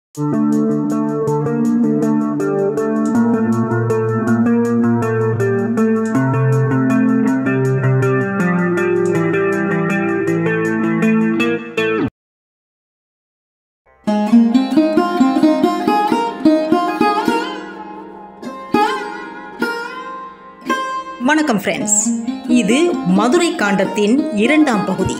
வணக்கம் ஃப்ரெண்ட்ஸ் இது மதுரை காண்டத்தின் இரண்டாம் பகுதி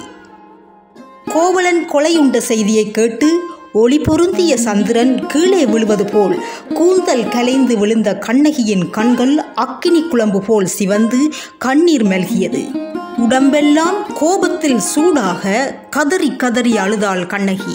கோவலன் கொலையுண்ட செய்தியை கேட்டு ஒளி பொருந்திய சந்திரன் கீழே விழுவது போல் கூந்தல் கலைந்து விழுந்த கண்ணகியின் கண்கள் அக்கினி குழம்பு போல் சிவந்து கண்ணீர் மெல்கியது உடம்பெல்லாம் கோபத்தில் சூடாக கதறி கதறி அழுதாள் கண்ணகி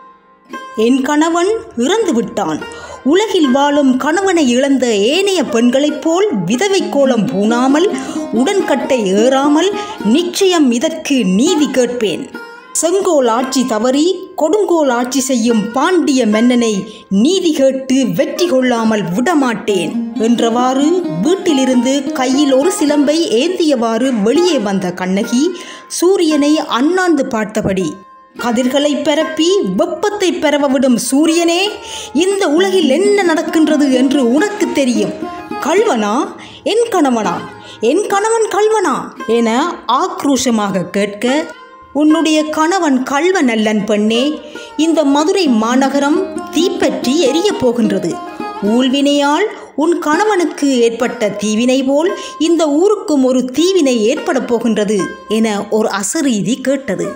என் கணவன் இறந்து விட்டான் உலகில் வாழும் கணவனை இழந்த ஏனைய பெண்களைப் போல் விதவை கோலம் பூணாமல் உடன்கட்டை ஏறாமல் நிச்சயம் இதற்கு நீதி கேட்பேன் செங்கோல் ஆட்சி தவறி கொடுங்கோல் ஆட்சி செய்யும் பாண்டிய மன்னனை நீதி கேட்டு வெற்றி கொள்ளாமல் விடமாட்டேன் என்றவாறு வீட்டிலிருந்து கையில் ஒரு சிலம்பை ஏந்தியவாறு வெளியே வந்த கண்ணகி சூரியனை அண்ணாந்து பார்த்தபடி கதிர்களை பரப்பி வெப்பத்தை பரவ விடும் சூரியனே இந்த உலகில் என்ன நடக்கின்றது என்று உனக்கு தெரியும் கல்வனா என் கணவனா என் கணவன் கல்வனா என ஆக்ரோஷமாக கேட்க உன்னுடைய கணவன் கல்வன் அல்லன் பெண்ணே இந்த மதுரை மாநகரம் தீப்பற்றி எரியப் போகின்றது ஊழ்வினையால் உன் கணவனுக்கு ஏற்பட்ட தீவினை போல் இந்த ஊருக்கும் ஒரு தீவினை ஏற்படப் போகின்றது என ஒரு அசரீதி கேட்டது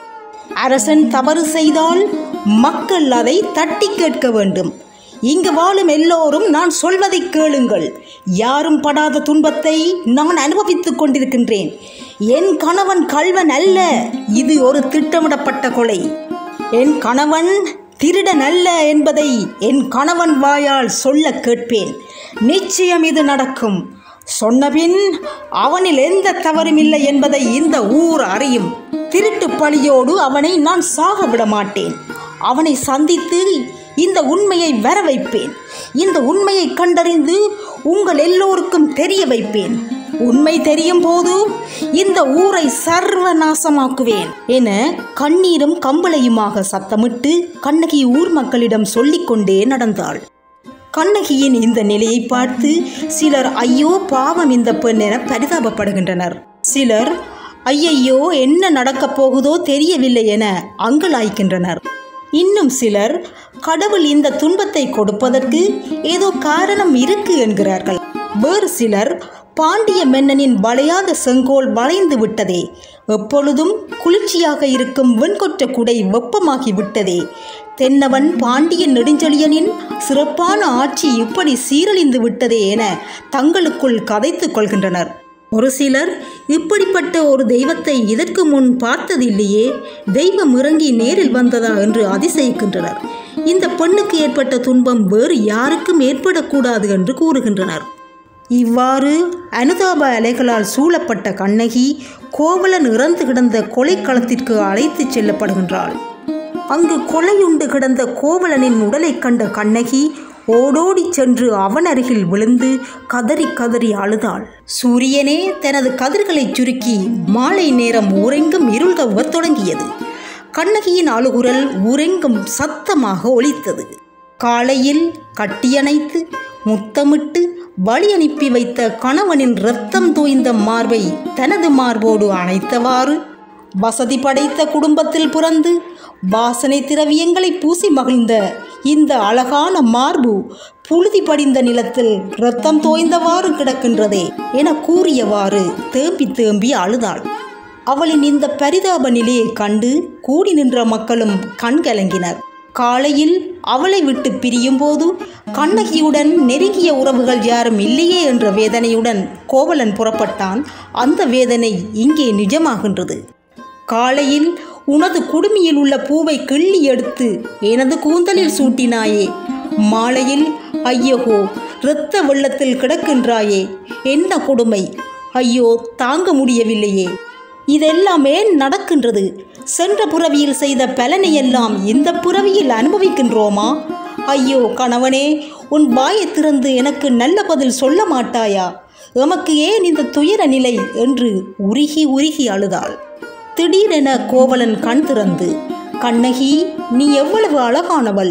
அரசன் தவறு செய்தால் மக்கள் அதை தட்டி கேட்க வேண்டும் இங்கு வாழும் எல்லோரும் நான் சொல்வதை கேளுங்கள் யாரும் படாத துன்பத்தை நான் அனுபவித்துக் கொண்டிருக்கின்றேன் என் கணவன் கல்வன் அல்ல இது ஒரு திட்டமிடப்பட்ட கொலை என் கணவன் திருடன் அல்ல என்பதை என் கணவன் வாயால் சொல்ல கேட்பேன் நிச்சயம் இது நடக்கும் சொன்னபின் அவனில் எந்த தவறும் இல்லை என்பதை இந்த ஊர் அறியும் திருட்டு பழியோடு அவனை நான் சாக விட மாட்டேன் அவனை சந்தித்து இந்த உண்மையை வர வைப்பேன் இந்த உண்மையை கண்டறிந்து உங்கள் எல்லோருக்கும் தெரிய வைப்பேன் உண்மை தெரியும் போது இந்த ஊரை சர்வநாசமாக்குவேன் என கண்ணீரும் கம்பளையுமாக சத்தமிட்டு கண்ணகி ஊர் மக்களிடம் சொல்லிக்கொண்டே நடந்தாள் கண்ணகியின் இந்த நிலையை பார்த்து சிலர் ஐயோ பாவம் இந்த பெண் என பரிதாபப்படுகின்றனர் சிலர் ஐயையோ என்ன நடக்கப் போகுதோ தெரியவில்லை என அங்கலாய்க்கின்றனர் இன்னும் சிலர் கடவுள் இந்த துன்பத்தை கொடுப்பதற்கு ஏதோ காரணம் இருக்கு என்கிறார்கள் வேறு சிலர் பாண்டிய மன்னனின் வளையாத செங்கோல் வளைந்து விட்டதே எப்பொழுதும் குளிர்ச்சியாக இருக்கும் வெண்கொற்ற குடை வெப்பமாகி விட்டதே தென்னவன் பாண்டிய நெடுஞ்செழியனின் சிறப்பான ஆட்சி இப்படி சீரழிந்து விட்டதே என தங்களுக்குள் கதைத்துக் கொள்கின்றனர் ஒரு சிலர் இப்படிப்பட்ட ஒரு தெய்வத்தை இதற்கு முன் பார்த்ததில்லையே தெய்வம் இறங்கி நேரில் வந்ததா என்று அதிசயிக்கின்றனர் இந்த பெண்ணுக்கு ஏற்பட்ட துன்பம் வேறு யாருக்கும் ஏற்படக்கூடாது என்று கூறுகின்றனர் இவ்வாறு அனுதாப அலைகளால் சூழப்பட்ட கண்ணகி கோவலன் இறந்து கிடந்த கொலைக்களத்திற்கு அழைத்துச் செல்லப்படுகின்றாள் அங்கு கொலையுண்டு கிடந்த கோவலனின் உடலைக் கண்ட கண்ணகி ஓடோடி சென்று அவன் அருகில் விழுந்து கதறி கதறி அழுதாள் சூரியனே தனது கதிர்களை சுருக்கி மாலை நேரம் ஊரெங்கும் இருள்கவ்வத் தொடங்கியது கண்ணகியின் அழுகுரல் ஊரெங்கும் சத்தமாக ஒலித்தது காலையில் கட்டியணைத்து முத்தமிட்டு வழி அனுப்பி வைத்த கணவனின் இரத்தம் தோய்ந்த மார்பை தனது மார்போடு அணைத்தவாறு வசதி படைத்த குடும்பத்தில் பிறந்து வாசனை திரவியங்களை பூசி மகிழ்ந்த இந்த அழகான மார்பு புழுதி படிந்த நிலத்தில் இரத்தம் தோய்ந்தவாறு கிடக்கின்றதே என கூறியவாறு தேம்பி தேம்பி அழுதாள் அவளின் இந்த பரிதாப நிலையை கண்டு கூடி நின்ற மக்களும் கண்கலங்கினர் காலையில் அவளை விட்டு பிரியும் போது கண்ணகியுடன் நெருங்கிய உறவுகள் யாரும் இல்லையே என்ற வேதனையுடன் கோவலன் புறப்பட்டான் அந்த வேதனை இங்கே நிஜமாகின்றது காலையில் உனது குடுமியில் உள்ள பூவை கிள்ளி எடுத்து எனது கூந்தலில் சூட்டினாயே மாலையில் ஐயகோ இரத்த வெள்ளத்தில் கிடக்கின்றாயே என்ன கொடுமை ஐயோ தாங்க முடியவில்லையே இதெல்லாம் ஏன் நடக்கின்றது சென்ற புறவியில் செய்த பலனையெல்லாம் இந்த புறவியில் அனுபவிக்கின்றோமா ஐயோ கணவனே உன் வாயை திறந்து எனக்கு நல்ல பதில் சொல்ல மாட்டாயா எமக்கு ஏன் இந்த துயர நிலை என்று உருகி உருகி அழுதாள் திடீரென கோவலன் கண் திறந்து கண்ணகி நீ எவ்வளவு அழகானவள்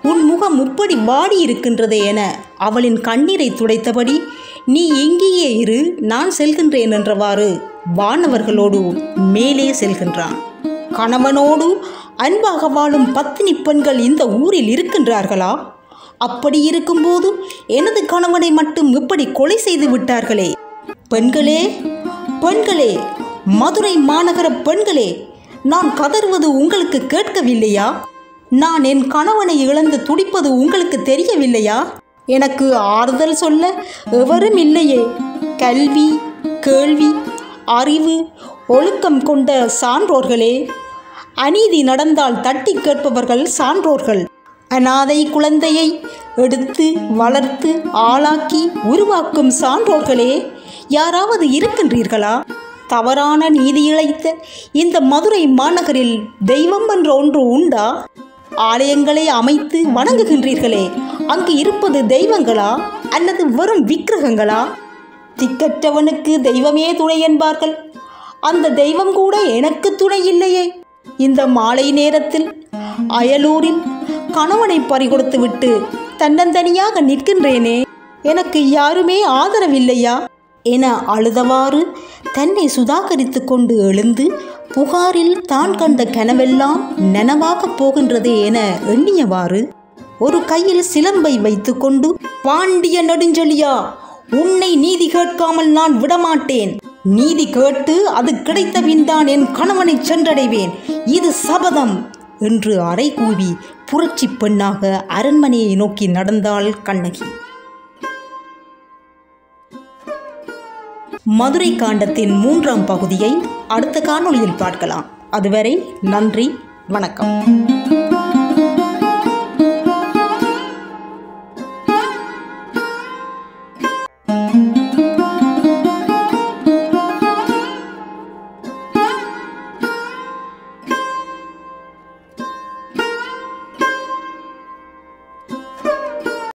உன் முகம் இப்படி வாடி இருக்கின்றதே என அவளின் கண்ணீரை துடைத்தபடி நீ எங்கேயே இரு நான் செல்கின்றேன் என்றவாறு வானவர்களோடு மேலே செல்கின்றான் கணவனோடு அன்பாக வாழும் பத்தினி பெண்கள் இந்த ஊரில் இருக்கின்றார்களா அப்படி இருக்கும்போது எனது கணவனை மட்டும் இப்படி கொலை செய்து விட்டார்களே பெண்களே பெண்களே மதுரை மாநகர பெண்களே நான் கதறுவது உங்களுக்கு கேட்கவில்லையா நான் என் கணவனை இழந்து துடிப்பது உங்களுக்கு தெரியவில்லையா எனக்கு ஆறுதல் சொல்ல எவரும் இல்லையே கல்வி கேள்வி அறிவு ஒழுக்கம் கொண்ட சான்றோர்களே அநீதி நடந்தால் தட்டி கேட்பவர்கள் சான்றோர்கள் அனாதை குழந்தையை எடுத்து வளர்த்து ஆளாக்கி உருவாக்கும் சான்றோர்களே யாராவது இருக்கின்றீர்களா தவறான நீதி இழைத்த இந்த மதுரை மாநகரில் தெய்வம் என்ற ஒன்று உண்டா ஆலயங்களை அமைத்து வணங்குகின்றீர்களே அங்கு இருப்பது தெய்வங்களா அல்லது வெறும் விக்கிரகங்களா திக்கற்றவனுக்கு தெய்வமே துணை என்பார்கள் அந்த தெய்வம் கூட எனக்கு துணை இல்லையே இந்த மாலை நேரத்தில் அயலூரில் கணவனை பறிகொடுத்து விட்டு தன்னந்தனியாக நிற்கின்றேனே எனக்கு யாருமே ஆதரவில்லையா என அழுதவாறு தன்னை சுதாகரித்து கொண்டு எழுந்து புகாரில் தான் கண்ட கனவெல்லாம் நனவாகப் போகின்றதே என எண்ணியவாறு ஒரு கையில் சிலம்பை வைத்துக்கொண்டு பாண்டிய நெடுஞ்செழியா உன்னை நீதி கேட்காமல் நான் விடமாட்டேன் நீதி கேட்டு அது கிடைத்தபின்தான் என் கணவனை சென்றடைவேன் இது சபதம் என்று அறை கூவி புரட்சி பெண்ணாக அரண்மனையை நோக்கி நடந்தாள் கண்ணகி மதுரை காண்டத்தின் மூன்றாம் பகுதியை அடுத்த காணொளியில் பார்க்கலாம் அதுவரை நன்றி வணக்கம்